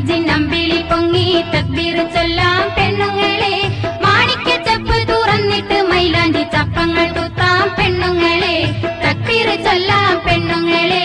ദുൽഹജ്ജിൻ അമ്പിളി പൊങ്ങി തക്ബീർ ചൊല്ലാം പെണ്ണുങ്ങളെ മാണിക്യ ചപ്പ് തുറന്നിട്ട് മൈലാഞ്ചി ചപ്പങ്ങൾ കുത്താം പെണ്ണുങ്ങളെ തക്ബീർ ചൊല്ലാം പെണ്ണുങ്ങളെ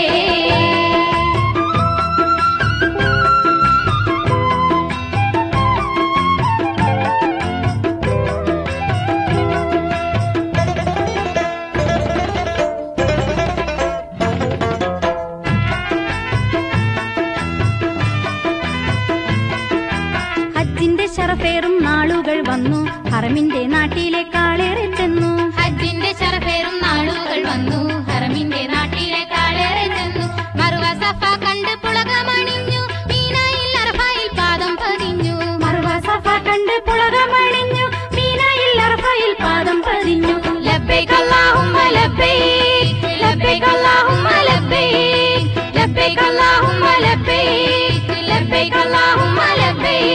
ഹജ്ജിന്റെ ശറഫേറും നാളുകൾ വന്നു ഹറമിന്റെ നാട്ടിലേക്കാളേറെ ചെന്നു ഹജ്ജിന്റെ ശറഫേറും നാളുകൾ വന്നു ഹറമിന്റെ നാട്ടിലെ കാളേറെ ചെന്നു മറുവ സഫ കണ്ട് പുളകമണിഞ്ഞു മീനായിൽ അർഫായിൽ പാദം പതിഞ്ഞു മറുവ സഫ കണ്ട് പുളകമണിഞ്ഞു മീനയിൽ അർഫയിൽ പാദം പതിഞ്ഞു ലബ്ബൈക് അല്ലാഹുമ്മ ലബ്ബൈക് ലബ്ബൈക് അല്ലാഹുമ്മ ലബ്ബൈക് ലബ്ബൈക് അല്ലാഹുമ്മ ലബ്ബൈക് ലബ്ബൈക് അല്ലാഹുമ്മ ലബ്ബൈക്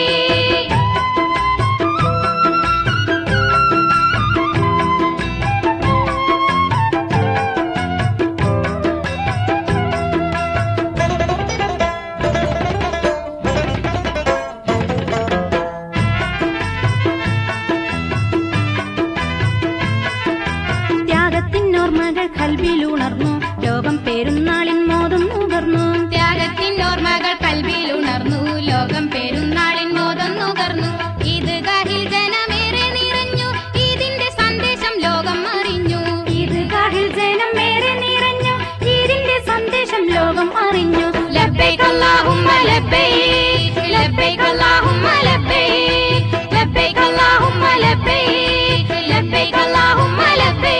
ത്യാഗത്തിനോർമ്മകൾ കൽവിലുണർന്നു ലോകം പെരുന്നാളിൻ മോദം നുകർന്നു ത്യാഗത്തിൻ ഓർമ്മകൾ കൽവിൽ ഉണർന്നു ലോകം പെരുന്നാളിൻ മോദം നുകർന്നു ഇത് ഗാഹിൽ ജനമേറെ നിറഞ്ഞു ഇതിന്റെ സന്ദേശം ലോകം അറിഞ്ഞു ഈദ്ഗാഹിൽ ജനം ഏറെ നിറഞ്ഞു ഈദിന്റെ സന്ദേശം ലോകം അറിഞ്ഞു ലബ്ബൈക് അല്ലാഹുമ്മ ലബ്ബൈക് ലബ്ബൈക് അല്ലാഹുമ്മ ലബ്ബൈക് ലബ്ബൈക് അല്ലാഹുമ്മ ലബ്ബൈക് ലബ്ബൈക് അല്ലാഹുമ്മ ലബ്ബൈക്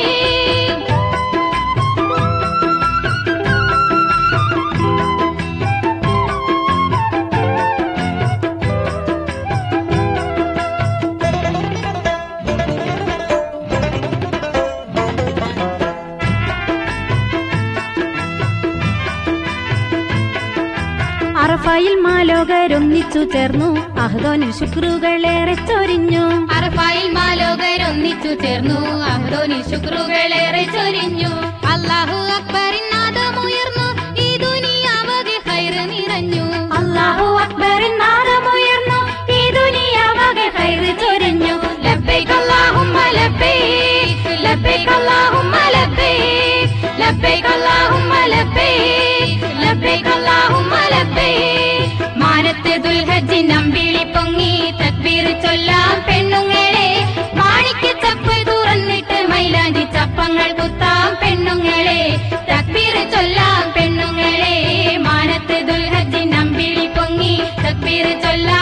അറഫയിൽ മാലോകരൊന്നിച്ചു ചേർന്നു അഹ്ദോനിൽ ശുക്രുകളേറെ ചൊരിഞ്ഞു അറഫായിൽ മാലോകർ ഒന്നിച്ചു ചേർന്നു അഹ്ദോനിൽ ശുക്രുകളേറെ ചൊരിഞ്ഞു അല്ലാഹു അക്ബറിൻ നാദമുയർന്നു ഈ ദുനിയാവകെ ഹൈറ് നിറഞ്ഞു അല്ലാഹു അക്ബറിൻ നാദമുയർന്നു ഈ ദുനിയാവകെ ഹൈറ് ചൊരിഞ്ഞു ലബ്ബൈക് അല്ലാഹുമ്മ ലബ്ബൈക് ലബ്ബൈക് അല്ലാഹുമ്മ ലബ്ബൈക് ലബ്ബൈക് അല്ലാഹുമ്മ ലബ്ബൈക് ലബ്ബൈക് അല്ലാഹുമ്മ ലബ്ബൈക് മാനത്ത് ദുൽഹജ്ജിൻ അമ്പിളി പൊങ്ങി തക്ബീർ ചൊല്ലാം പെണ്ണുങ്ങളെ മാണിക്യ ചപ്പ് തുറന്നിട്ട് മൈലാഞ്ചി ചപ്പങ്ങൾ കുത്താം പെണ്ണുങ്ങളെ തക്ബീർ ചൊല്ലാം പെണ്ണുങ്ങളെ മാനത്ത് ദുൽഹജ്ജിൻ അമ്പിളി പൊങ്ങി തക്ബീർ ചൊല്ലാം